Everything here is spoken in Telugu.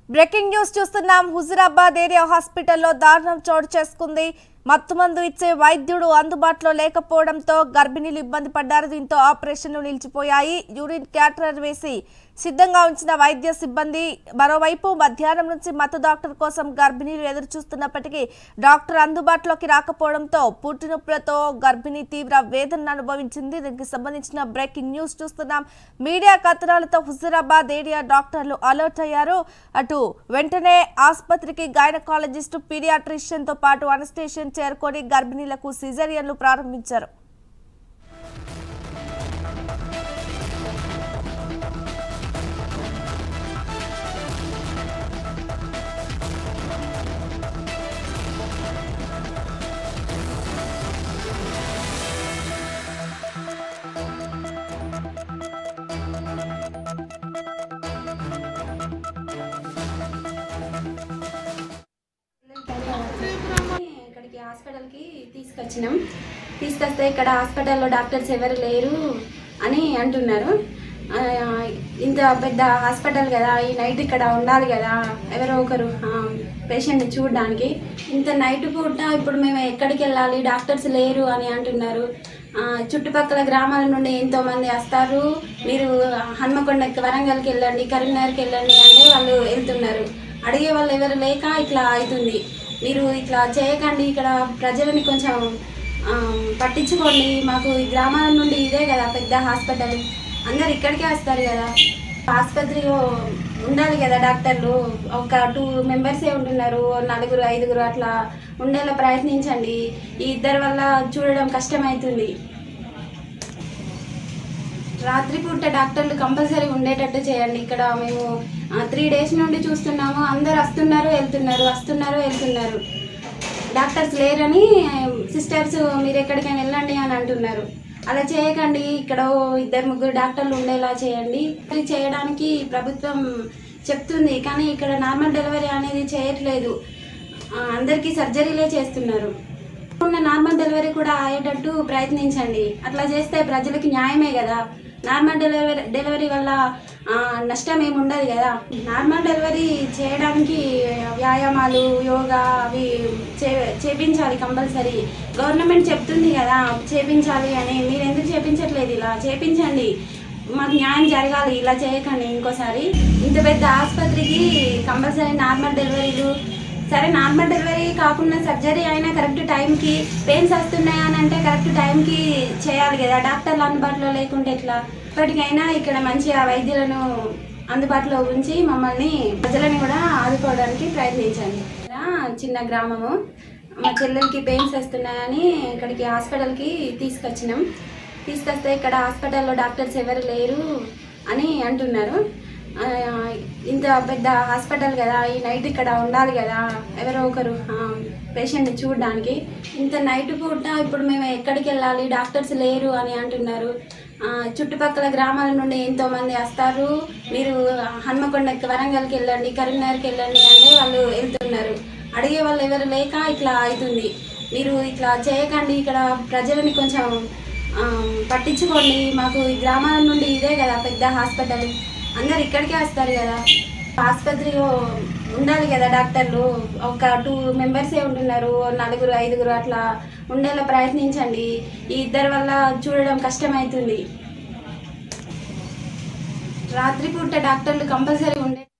బ్రేకింగ్ న్యూస్ చూస్తున్నాం హుజురాబాద్ ఏరియా హాస్పిటల్లో దారుణం చోటు చేసుకుంది మత్తుమందు ఇచ్చే వైద్యుడు అందుబాటులో లేకపోవడంతో గర్భిణీలు ఇబ్బంది పడ్డారు దీంతో ఆపరేషన్లు నిలిచిపోయాయి యూరిన్ క్యాటరర్ వేసి సిద్ధంగా ఉంచిన వైద్య సిబ్బంది మరోవైపు మధ్యాహ్నం నుంచి మత్తు డాక్టర్ కోసం గర్భిణీలు ఎదురు చూస్తున్నప్పటికీ డాక్టర్ అందుబాటులోకి రాకపోవడంతో పుట్టినొప్పులతో గర్భిణీ తీవ్ర వేదన అనుభవించింది దీనికి సంబంధించిన బ్రేకింగ్ న్యూస్ చూస్తున్నాం మీడియా కథనాలతో హుజురాబాద్ ఏరియా డాక్టర్లు అలర్ట్ అయ్యారు అటు వెంటనే ఆసుపత్రికి గైనకాలజిస్ట్ పీడియాట్రిషియన్ తో పాటు అనస్టేషన్ చేరుకొని గర్భిణీలకు సిజేరియన్లు ప్రారంభించారు ఇక్కడికి హాస్పిటల్కి తీసుకొచ్చినాం తీసుకొస్తే ఇక్కడ హాస్పిటల్లో డాక్టర్స్ ఎవరు లేరు అని అంటున్నారు ఆ, ఇంత పెద్ద హాస్పిటల్ కదా ఈ నైట్ ఇక్కడ ఉండాలి కదా ఎవరో ఒకరు పేషెంట్ని చూడడానికి ఇంత నైట్ పూట ఇప్పుడు మేము ఎక్కడికి వెళ్ళాలి డాక్టర్స్ లేరు అని అంటున్నారు ఆ, చుట్టుపక్కల గ్రామాల నుండి ఎంతో మంది వస్తారు మీరు హన్మకొండకి వరంగల్కి వెళ్ళండి కరీంనగర్కి వెళ్ళండి అంటే వాళ్ళు వెళ్తున్నారు అడిగే వాళ్ళు ఎవరు లేక ఇట్లా అవుతుంది మీరు ఇట్లా చేయకండి ఇక్కడ ప్రజలని కొంచెం ఆ, పట్టించుకోండి మాకు ఈ గ్రామాల నుండి ఇదే కదా పెద్ద హాస్పిటల్ అందరు ఇక్కడికే వస్తారు కదా ఆసుపత్రిలో ఉండాలి కదా డాక్టర్లు ఒక టూ మెంబర్సే ఉంటున్నారు నలుగురు ఐదుగురు అట్లా ఉండేలా ప్రయత్నించండి ఈ ఇద్దరి వల్ల చూడడం కష్టమవుతుంది రాత్రిపూట డాక్టర్లు కంపల్సరీ ఉండేటట్టు చేయండి ఇక్కడ మేము త్రీ డేస్ నుండి చూస్తున్నాము అందరు వస్తున్నారు వెళ్తున్నారు వస్తున్నారు వెళ్తున్నారు డాక్టర్స్ లేరని సిస్టర్స్ మీరు ఎక్కడికైనా వెళ్ళండి అని అంటున్నారు అలా చేయకండి ఇక్కడ ఓ ఇద్దరు ముగ్గురు డాక్టర్లు ఉండేలా చేయండి ఇది చేయడానికి ప్రభుత్వం చెప్తుంది కానీ ఇక్కడ నార్మల్ డెలివరీ అనేది చేయట్లేదు ఆ, అందరికీ సర్జరీలే చేస్తున్నారు ఉన్న నార్మల్ డెలివరీ కూడా అయ్యేటట్టు ప్రయత్నించండి అట్లా చేస్తే ప్రజలకి న్యాయమే కదా నార్మల్ డెలివరీ డెలివరీ వల్ల ఆ, నష్టం ఏమి ఉండదు కదా నార్మల్ డెలివరీ చేయడానికి వ్యాయామాలు యోగా అవి చే చేపించాలి కంపల్సరీ గవర్నమెంట్ చెప్తుంది కదా చేపించాలి అని మీరు ఎందుకు చేపించట్లేదు ఇలా చేపించండి మాకు న్యాయం జరగాలి ఇలా చేయకండి ఇంకోసారి ఇంత పెద్ద ఆసుపత్రికి కంపల్సరీ నార్మల్ డెలివరీలు సరే నార్మల్ డెలివరీ కాకుండా సర్జరీ అయినా కరెక్ట్ టైంకి పెయిన్స్ వస్తున్నాయి అని అంటే కరెక్ట్ టైంకి చేయాలి కదా డాక్టర్లు అందుబాటులో లేకుంటే ఎట్లా ఇప్పటికైనా ఇక్కడ మంచిగా వైద్యులను అందుబాటులో ఉంచి మమ్మల్ని ప్రజలను కూడా ఆదుకోవడానికి ప్రయత్నించండి ఇలా చిన్న గ్రామము మా చెల్లెలకి పెయిన్స్ వస్తున్నాయని ఇక్కడికి హాస్పిటల్కి తీసుకొచ్చినాం తీసుకొస్తే ఇక్కడ హాస్పిటల్లో డాక్టర్స్ ఎవరు లేరు అని అంటున్నారు ఆ, ఇంత పెద్ద హాస్పిటల్ కదా ఈ నైట్ ఇక్కడ ఉండాలి కదా ఎవరో ఒకరు పేషెంట్ని చూడడానికి ఇంత నైట్ పూట ఇప్పుడు మేము ఎక్కడికి వెళ్ళాలి డాక్టర్స్ లేరు అని అంటున్నారు ఆ, చుట్టుపక్కల గ్రామాల నుండి ఎంతో మంది వస్తారు మీరు హన్మకొండకి వరంగల్కి వెళ్ళండి కరీంనగర్కి వెళ్ళండి అంటే వాళ్ళు వెళ్తున్నారు అడిగే వాళ్ళు ఎవరు లేక ఇట్లా అవుతుంది మీరు ఇట్లా చేయకండి ఇక్కడ ప్రజలని కొంచెం ఆ, పట్టించుకోండి మాకు ఈ గ్రామాల నుండి ఇదే కదా పెద్ద హాస్పిటల్ అందరు ఇక్కడికే వస్తారు కదా ఆసుపత్రిలో ఉండాలి కదా డాక్టర్లు ఒక టూ మెంబర్సే ఉంటున్నారు నలుగురు ఐదుగురు అట్లా ఉండేలా ప్రయత్నించండి ఈ ఇద్దరి వల్ల చూడడం కష్టమవుతుంది రాత్రిపూట డాక్టర్లు కంపల్సరీ ఉండే